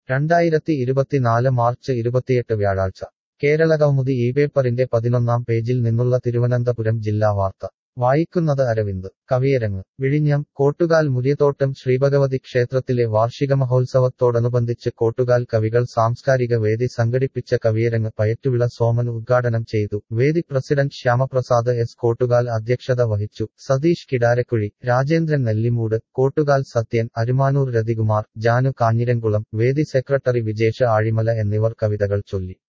രണ്ടായിരത്തി ഇരുപത്തിനാല് മാർച്ച് ഇരുപത്തിയെട്ട് വ്യാഴാഴ്ച കേരള കൗമുദി ഈ പേപ്പറിന്റെ പതിനൊന്നാം പേജിൽ നിന്നുള്ള തിരുവനന്തപുരം ജില്ലാ വാർത്ത വായിക്കുന്നത് അരവിന്ദ് കവിയരങ്ങ് വിഴിഞ്ഞം കോട്ടുകാൽ മുരിയത്തോട്ടം ശ്രീഭഗവതി ക്ഷേത്രത്തിലെ വാർഷിക മഹോത്സവത്തോടനുബന്ധിച്ച് കോട്ടുകാൽ കവികൾ സാംസ്കാരിക വേദി സംഘടിപ്പിച്ച കവിയരങ്ങ് പയറ്റുവിള സോമൻ ഉദ്ഘാടനം ചെയ്തു വേദി പ്രസിഡന്റ് ശ്യാമപ്രസാദ് എസ് കോട്ടുകാൽ അധ്യക്ഷത വഹിച്ചു സതീഷ് കിടാരക്കുഴി രാജേന്ദ്രൻ നെല്ലിമൂട് കോട്ടുകാൽ സത്യൻ അരുമാനൂർ രതികുമാർ ജാനു കാഞ്ഞിരംകുളം വേദി സെക്രട്ടറി വിജേഷ് ആഴിമല എന്നിവർ കവിതകൾ ചൊല്ലി